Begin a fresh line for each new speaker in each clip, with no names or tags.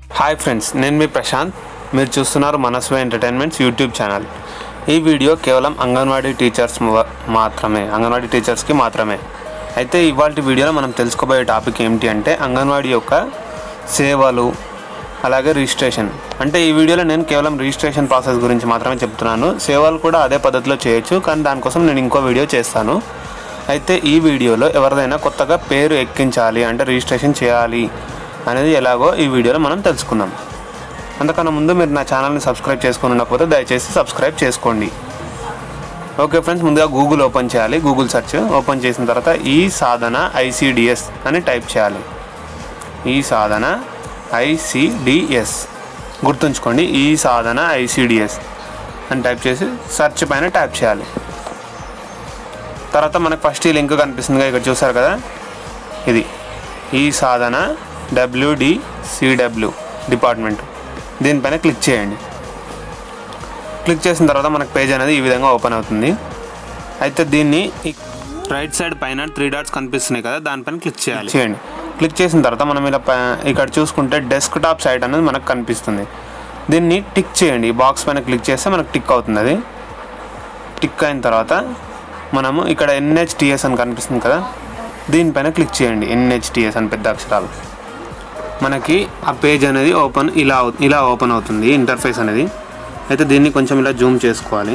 hi friends నేను మీ ప్రశాంత్ మీరు చూస్తున్నారు మనస్వ ఎంటర్టైన్మెంట్స్ యూట్యూబ్ ఛానల్ ఈ వీడియో కేవలం అంగన్వాడీ టీచర్స్ మ- మాత్రమే అంగన్వాడీ టీచర్స్కి మాత్రమే అయితే ఇవాళ వీడియోలో మనం తెలుసుకోబోయే టాపిక్ ఏమిటి అంటే అంగన్వాడీ యొక్క సేవలు అలాగే రిజిస్ట్రేషన్ అంటే ఈ వీడియోలో నేను కేవలం రిజిస్ట్రేషన్ ప్రాసెస్ గురించి మాత్రమే చెప్తున్నాను సేవలు కూడా అదే పద్ధతిలో చేయొచ్చు కానీ దానికోసం నేను ఇంకో వీడియో చేస్తాను అయితే ఈ వీడియోలో ఎవరిదైనా కొత్తగా పేరు ఎక్కించాలి అంటే రిజిస్ట్రేషన్ చేయాలి అనేది ఎలాగో ఈ వీడియోలో మనం తెలుసుకుందాం అంతకన్నా ముందు మీరు నా ఛానల్ని సబ్స్క్రైబ్ చేసుకుని ఉండకపోతే దయచేసి సబ్స్క్రైబ్ చేసుకోండి ఓకే ఫ్రెండ్స్ ముందుగా గూగుల్ ఓపెన్ చేయాలి గూగుల్ సెర్చ్ ఓపెన్ చేసిన తర్వాత ఈ సాధన ఐసిడిఎస్ అని టైప్ చేయాలి ఈ సాధన ఐసిడిఎస్ గుర్తుంచుకోండి ఈ సాధన ఐసిడిఎస్ అని టైప్ చేసి సెర్చ్ పైన ట్యాప్ చేయాలి తర్వాత మనకు ఫస్ట్ ఈ లింక్ కనిపిస్తుంది ఇక్కడ చూసారు కదా ఇది ఈ సాధన డబ్ల్యూడిసిడబ్ల్యూ డిపార్ట్మెంట్ దీనిపైన క్లిక్ చేయండి క్లిక్ చేసిన తర్వాత మనకు పేజ్ అనేది ఈ విధంగా ఓపెన్ అవుతుంది అయితే దీన్ని ఈ రైట్ సైడ్ పైన త్రీ డాట్స్ కనిపిస్తున్నాయి కదా దానిపైన క్లిక్ చేయాలి చేయండి క్లిక్ చేసిన తర్వాత మనం ఇలా పై- ఇక్కడ చూసుకుంటే డెస్క్ టాప్ సైట్ అనేది మనకు కనిపిస్తుంది దీన్ని టిక్ చేయండి ఈ బాక్స్ పైన క్లిక్ చేస్తే మనకు టిక్ అవుతుంది అది టిక్ అయిన తర్వాత మనము ఇక్కడ ఎన్హెచ్టిఎస్ అని కనిపిస్తుంది కదా దీనిపైన క్లిక్ చేయండి ఎన్హెచ్టిఎస్ అని పెద్ద అక్షరాలు మనకి ఆ పేజ్ అనేది ఓపెన్ ఇలా అవు- ఇలా ఓపెన్ అవుతుంది ఇంటర్ఫేస్ అనేది అయితే దీన్ని కొంచెం ఇలా జూమ్ చేసుకోవాలి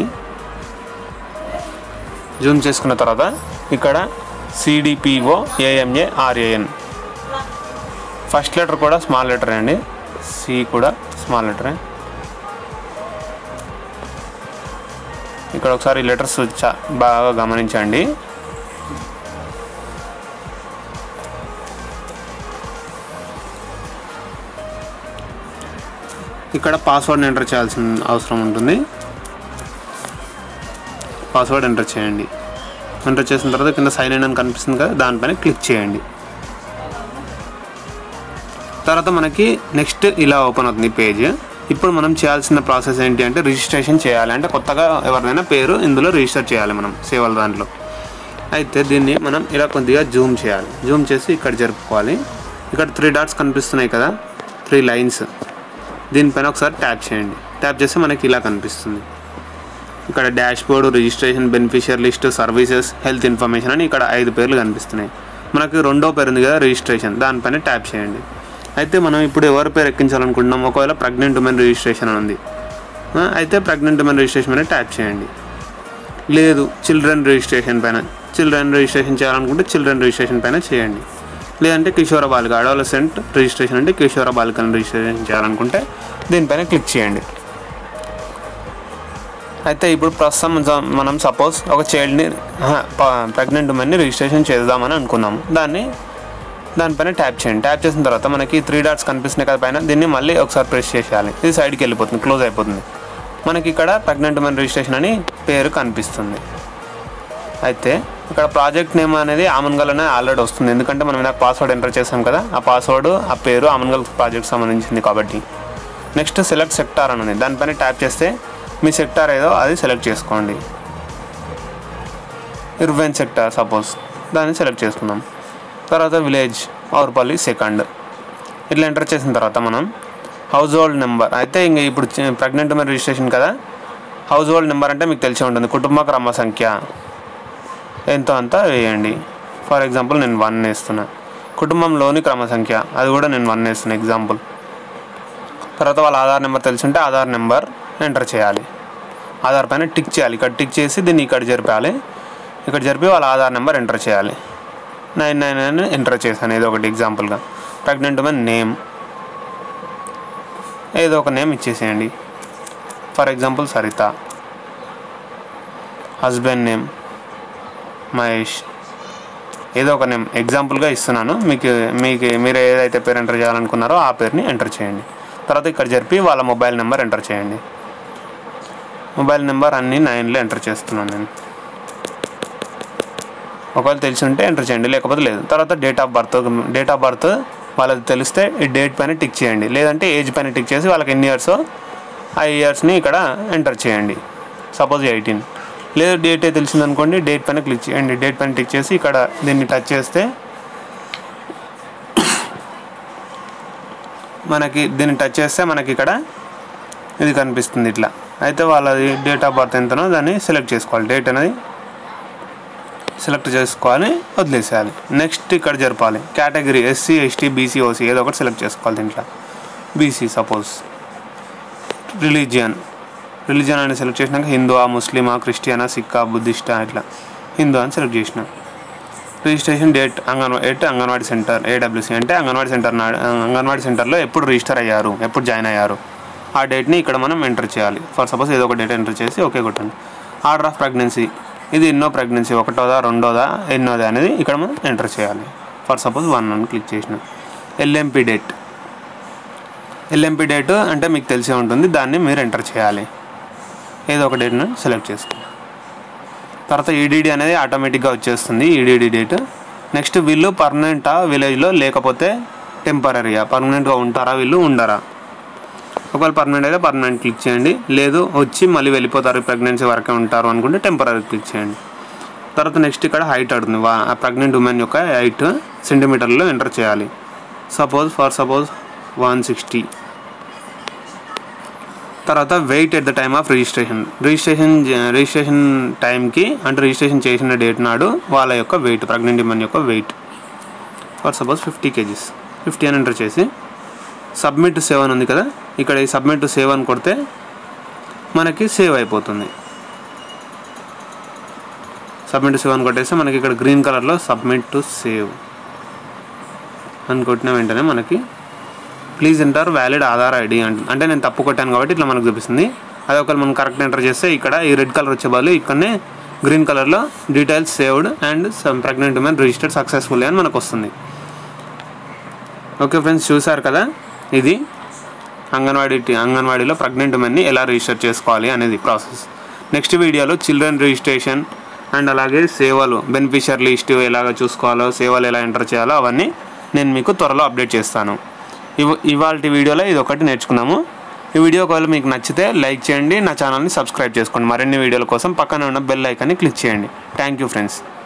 జూమ్ చేసుకున్న తర్వాత ఇక్కడ సిడిపిఓ ఏఎంఏ ఆర్ఏఎన్ ఫస్ట్ లెటర్ కూడా స్మాల్ లెటర్ అండి సి కూడా స్మాల్ లెటరే ఇక్కడ ఒకసారి లెటర్స్ చా- బాగా గమనించండి ఇక్కడ పాస్వర్డ్ ఎంటర్ చేయాల్సిన అవసరం ఉంటుంది పాస్వర్డ్ ఎంటర్ చేయండి ఎంటర్ చేసిన తర్వాత కింద సైన్ ఇన్ అని కనిపిస్తుంది కదా దానిపైన క్లిక్ చేయండి తర్వాత మనకి నెక్స్ట్ ఇలా ఓపెన్ అవుతుంది పేజ్ ఇప్పుడు మనం చేయాల్సిన ప్రాసెస్ ఏంటి అంటే రిజిస్ట్రేషన్ చేయాలి అంటే కొత్తగా ఎవరినైనా పేరు ఇందులో రిజిస్టర్ చేయాలి మనం సేవల దాంట్లో అయితే దీన్ని మనం ఇలా కొద్దిగా జూమ్ చేయాలి జూమ్ చేసి ఇక్కడ జరుపుకోవాలి ఇక్కడ త్రీ డాట్స్ కనిపిస్తున్నాయి కదా త్రీ లైన్స్ దీనిపైన ఒకసారి ట్యాప్ చేయండి ట్యాప్ చేస్తే మనకి ఇలా కనిపిస్తుంది ఇక్కడ dashboard registration beneficiary list services health information అని ఇక్కడ ఐదు పేర్లు కనిపిస్తున్నాయి మనకి రెండో పేరు ఉంది కదా రిజిస్ట్రేషన్ దానిపైన ట్యాప్ చేయండి అయితే మనం ఇప్పుడు ఎవరి పేరు ఎక్కించాలనుకుంటున్నాం ఒకవేళ ప్రెగ్నెంట్ ఉమెన్ రిజిస్ట్రేషన్ అని ఉంది ఆ, అయితే ప్రెగ్నెంట్ ఉమెన్ రిజిస్ట్రేషన్ పైన ట్యాప్ చేయండి లేదు చిల్డ్రన్ రిజిస్ట్రేషన్ పైన చిల్డ్రన్ రిజిస్ట్రేషన్ చేయాలనుకుంటే చిల్డ్రన్ రిజిస్ట్రేషన్ పైన చేయండి లేదంటే కిషోర బాలిక అడోలసెంట్ రిజిస్ట్రేషన్ అంటే కిషోర బాలికను రిజిస్ట్రేషన్ చేయాలనుకుంటే దీనిపైన క్లిక్ చేయండి అయితే ఇప్పుడు ప్రస్తుతం జ- మనం సపోజ్ ఒక చైల్డ్ని ప్రెగ్నెంట్ ఉమెన్ని రిజిస్ట్రేషన్ చేద్దామని అనుకున్నాం దాన్ని దానిపైన ట్యాప్ చేయండి ట్యాప్ చేసిన తర్వాత మనకి త్రీ డాట్స్ కనిపిస్తున్నాయి కదా పైన దీన్ని మళ్ళీ ఒకసారి ప్రెస్ చేసేయాలి ఇది సైడ్కి వెళ్ళిపోతుంది క్లోజ్ అయిపోతుంది మనకి ఇక్కడ ప్రెగ్నెంట్ ఉమెన్ రిజిస్ట్రేషన్ అని పేరు కనిపిస్తుంది అయితే ఇక్కడ ప్రాజెక్ట్ నేమ్ అనేది ఆమన్గల్లోనే ఆల్రెడీ వస్తుంది ఎందుకంటే మనం ఇందాక పాస్వర్డ్ ఎంటర్ చేసాం కదా ఆ పాస్వర్డ్ ఆ పేరు ఆమన్గల్ ప్రాజెక్ట్ సంబంధించింది కాబట్టి నెక్స్ట్ సెలెక్ట్ సెక్టార్ అని ఉంది దానిపైన ట్యాప్ చేస్తే మీ సెక్టార్ ఏదో అది సెలెక్ట్ చేసుకోండి ఇర్వెన్ సెక్టార్ సపోజ్ దాన్ని సెలెక్ట్ చేసుకుందాం తర్వాత విలేజ్ ఆర్పల్లి సెకండ్ ఇట్లా ఎంటర్ చేసిన తర్వాత మనం హౌస్ హోల్డ్ నెంబర్ అయితే ఇంక ఇప్పుడు ప్రెగ్నెంట్ ఉమెన్ రిజిస్ట్రేషన్ కదా హౌస్ హోల్డ్ నెంబర్ అంటే మీకు తెలిసి ఉంటుంది కుటుంబ క్రమ సంఖ్య ఎంతో అంతా వేయండి ఫర్ ఎగ్జాంపుల్ నేను వన్ వేస్తున్నా కుటుంబంలోని క్రమ సంఖ్య అది కూడా నేను వన్ వేస్తున్నా ఎగ్జాంపుల్ తర్వాత వాళ్ళ ఆధార్ నెంబర్ తెలిసింటే ఆధార్ నెంబర్ ఎంటర్ చేయాలి ఆధార్ పైన టిక్ చేయాలి ఇక్కడ టిక్ చేసి దీన్ని ఇక్కడ జరిపాలి ఇక్కడ జరిపి వాళ్ళ ఆధార్ నెంబర్ ఎంటర్ చేయాలి నైన్ నైన్ నైన్ ఎంటర్ చేశాను ఏదో ఒకటి ఎగ్జాంపుల్గా ప్రెగ్నెంట్ ఉమెన్ నేమ్ ఏదో ఒక నేమ్ ఇచ్చేసేయండి for example Saritha husband name Mahesh ఏదో ఒక నేమ్ ఎగ్జాంపుల్గా ఇస్తున్నాను మీకు మీకు మీరు ఏదైతే పేరు ఎంటర్ చేయాలనుకున్నారో ఆ పేరుని ఎంటర్ చేయండి తర్వాత ఇక్కడ జరిపి వాళ్ళ మొబైల్ నెంబర్ ఎంటర్ చేయండి మొబైల్ నెంబర్ అన్ని నైన్లో ఎంటర్ చేస్తున్నాను నేను ఒకవేళ తెలిసి ఉంటే ఎంటర్ చేయండి లేకపోతే లేదు తర్వాత date of birth date of birth వాళ్ళది తెలిస్తే ఈ డేట్ పైన టిక్ చేయండి లేదంటే ఏజ్ పైన టిక్ చేసి వాళ్ళకి ఎన్ని ఇయర్స్ ఆ ఇయర్స్ని ఇక్కడ ఎంటర్ చేయండి సపోజ్ ఎయిటీన్ లేదు డేట్ తెలిసింది అనుకోండి డేట్ పైన క్లిక్ చేయండి డేట్ పైన టిక్ చేసి ఇక్కడ దీన్ని టచ్ చేస్తే మనకి దీన్ని టచ్ చేస్తే మనకి ఇక్కడ ఇది కనిపిస్తుంది ఇట్లా అయితే వాళ్ళది డేట్ ఆఫ్ బర్త్ ఎంతనో దాన్ని సెలెక్ట్ చేసుకోవాలి డేట్ అనేది సెలెక్ట్ చేసుకోవాలి వదిలేసేయాలి నెక్స్ట్ ఇక్కడ జరపాలి category SC ST BC OC ఏదో ఒకటి సెలెక్ట్ చేసుకోవాలి దీంట్లో బీసీ సపోజ్ రిలీజియన్ రిలీజియన్ అని సెలెక్ట్ చేసినాక హిందువా ముస్లిమా క్రిస్టియనా సిక్కా బుద్ధిస్టా ఇట్లా హిందూ అని సెలెక్ట్ చేసిన registration date anganwadi at anganwadi centre AWC అంటే అంగన్వాడీ సెంటర్ నాడు అంగన్వాడీ సెంటర్లో ఎప్పుడు రిజిస్టర్ అయ్యారు ఎప్పుడు జాయిన్ అయ్యారు ఆ డేట్ని ఇక్కడ మనం ఎంటర్ చేయాలి ఫర్ సపోజ్ ఏదో ఒక డేట్ ఎంటర్ చేసి ఓకే కొట్టండి ఆర్డర్ ఆఫ్ ప్రెగ్నెన్సీ ఇది ఎన్నో ప్రెగ్నెన్సీ ఒకటోదా రెండోదా ఎన్నోదా అనేది ఇక్కడ మనం ఎంటర్ చేయాలి ఫర్ సపోజ్ వన్ అని క్లిక్ చేసిన ఎల్ఎంపి డేట్ ఎల్ఎంపి డేట్ అంటే మీకు తెలిసే ఉంటుంది దాన్ని మీరు ఎంటర్ చేయాలి ఏదో ఒక డేట్ను సెలెక్ట్ చేసుకోండి తర్వాత ఈడీడీ అనేది ఆటోమేటిక్గా వచ్చేస్తుంది ఈడీడీ డేట్ నెక్స్ట్ వీళ్ళు పర్మనెంటా విలేజ్లో లేకపోతే టెంపరీయా పర్మనెంట్గా ఉంటారా వీళ్ళు ఉండరా ఒకవేళ పర్మనెంట్ అయితే పర్మనెంట్ క్లిక్ చేయండి లేదు వచ్చి మళ్ళీ వెళ్ళిపోతారు ప్రెగ్నెన్సీ వరకే ఉంటారు అనుకుంటే టెంపరీ క్లిక్ చేయండి తర్వాత నెక్స్ట్ ఇక్కడ హైట్ అడుగుతుంది వా ప్రెగ్నెంట్ ఉమెన్ యొక్క హైట్ సెంటీమీటర్లో ఎంటర్ చేయాలి suppose for suppose one sixty తర్వాత weight at the time of registration registration registration టైంకి అంటే రిజిస్ట్రేషన్ చేసిన డేట్ నాడు వాళ్ళ యొక్క వెయిట్ ప్రెగ్నెంట్ ఉమెన్ యొక్క weight for suppose fifty kgs fifty అని ఎంటర్ చేసి సబ్మిట్ సేవ్ అని ఉంది కదా ఇక్కడ ఈ సబ్మిట్ సేవ్ అని కొడితే మనకి సేవ్ అయిపోతుంది సబ్మిట్ సేవ్ అని కొట్టేస్తే మనకి ఇక్కడ గ్రీన్ కలర్లో సబ్మిట్ టు సేవ్ అని కొట్టిన వెంటనే మనకి please enter valid Aadhaar ID అంటుంది అంటే నేను తప్పు కొట్టాను కాబట్టి ఇట్లా మనకు చూపిస్తుంది అదే ఒకవేళ మనం కరెక్ట్ ఎంటర్ చేస్తే ఇక్కడ ఈ రెడ్ కలర్ వచ్చే బదులు ఇక్కడనే గ్రీన్ కలర్లో details saved and some pregnant women registered successfully అని మనకు వస్తుంది ఓకే ఫ్రెండ్స్ చూసారు కదా ఇది అంగన్వాడీ టి- అంగన్వాడీలో ప్రెగ్నెంట్ ఉమెన్ని ఎలా రిజిస్టర్ చేసుకోవాలి అనేది ప్రాసెస్ నెక్స్ట్ వీడియోలో చిల్డ్రన్ రిజిస్ట్రేషన్ అండ్ అలాగే సేవలు బెనిఫిషియర్ లిస్ట్ ఎలాగ చూసుకోవాలో సేవలు ఎలా ఎంటర్ చేయాలో అవన్నీ నేను మీకు త్వరలో అప్డేట్ చేస్తాను ఇవ ఇవాళ వీడియోలో ఇది ఒకటి నేర్చుకున్నాము ఈ వీడియో ఒకవేళ మీకు నచ్చితే లైక్ చేయండి నా ఛానల్ని సబ్స్క్రైబ్ చేసుకోండి మరిన్ని వీడియోల కోసం పక్కన ఉన్న బెల్ ఐకాన్ని క్లిక్ చేయండి థ్యాంక్ యూ ఫ్రెండ్స్